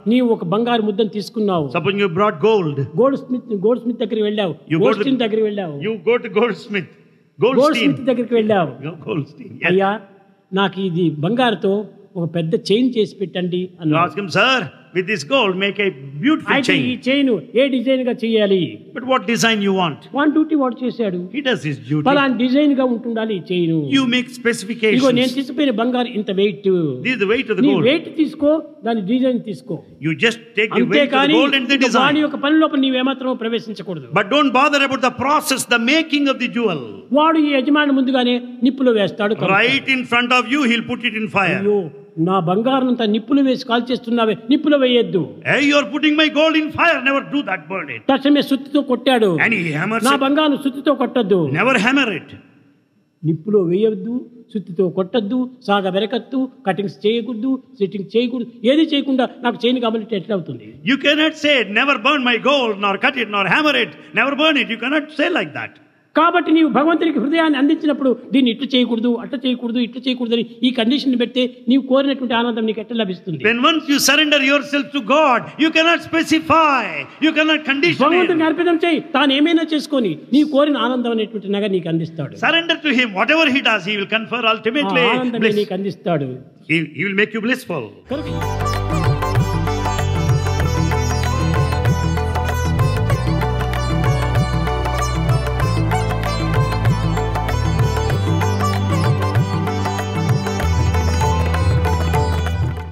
నీవు ఒక బంగారు ముద్దను తీసుకున్నావు Suppose you brought gold. Goldsmith goldsmith దగ్గరికి వెళ్ళావు You go gold to- smith దగ్గరికి వెళ్ళావు You go to goldsmith. Gold Goldstein. Smith దగ్గరికి వెళ్ళావు Go Goldstein. Yes. అయ్యా నాకు ఇది బంగారుతో ఒక పెద్ద చైన్ చేసి పెట్టండి You అన్నా ask him, sir, with this gold, make a beautiful అయితే ఈ chain. చైన్ ఏ డిజైన్ గా చేయాలి But what design you want? One duty వాడు చేశాడు He does his duty. ఫలానా డిజైన్ గా ఉంటుండాలి ఈ చైన్ You make ఇగో నేను specifications. తీసుకుపోయిన బంగారు ఇంత weight This is the weight of the నీ gold. వెయిట్ తీసుకో దాని డిజైన్ తీసుకో You just take the weight of the అంతేకాని gold and the ఇక వాడి design. యొక్క పని లోపల నీవేమాత్రం ప్రవేశించకూడదు But don't bother about the process, the making of the jewel. వాడు ఈ యజమాని ముందుగానే నిప్పులో వేస్తాడు కలుపుతాడు. Right in front of you, he'll put it in fire. అయ్యో నా బంగారం అంతా నిప్పులు వేసి కాల్చేస్తున్నావే నిప్పులో వేయొద్దు Hey, you're putting my gold in fire. Never do that, burn it. తక్షణమే సుత్తితో కొట్టాడు And he hammers నా it. బంగారం సుత్తితో కొట్టద్దు Never hammer it. నిప్పులో వేయవద్దు సుత్తితో కొట్టద్దు సాగ వెరకద్దు కటింగ్స్ చేయకూడదు సెట్టింగ్ చేయకూడదు ఏది చేయకుండా నాకు చేయను కాబట్టి ఎట్లా అవుతుంది You cannot say, never burn my gold, nor cut it, nor hammer it. Never burn it. You cannot say like that. కాబట్టి నీవు భగవంతునికి హృదయాన్ని అందించినప్పుడు దీన్ని ఇట్లా చేయకూడదు అట్లా చేయకూడదు ఇట్లా చేయకూడదు అని ఈ కండిషన్ పెడితే నీవు కోరినటువంటి ఆనందం నీకు ఎట్లా లభిస్తుంది When once you surrender yourself to God, you cannot specify, you cannot condition భగవంతునికి Him. అర్పితం చేయి తాను ఏమైనా చేసుకొని నీ కోరిన ఆనందం అనేటువంటి నగ నీకు అందిస్తాడు Surrender to Him. Whatever He does, He will confer ఆ ultimately ఆనందమే bliss. నీకు అందిస్తాడు He, he will make you blissful. కనుక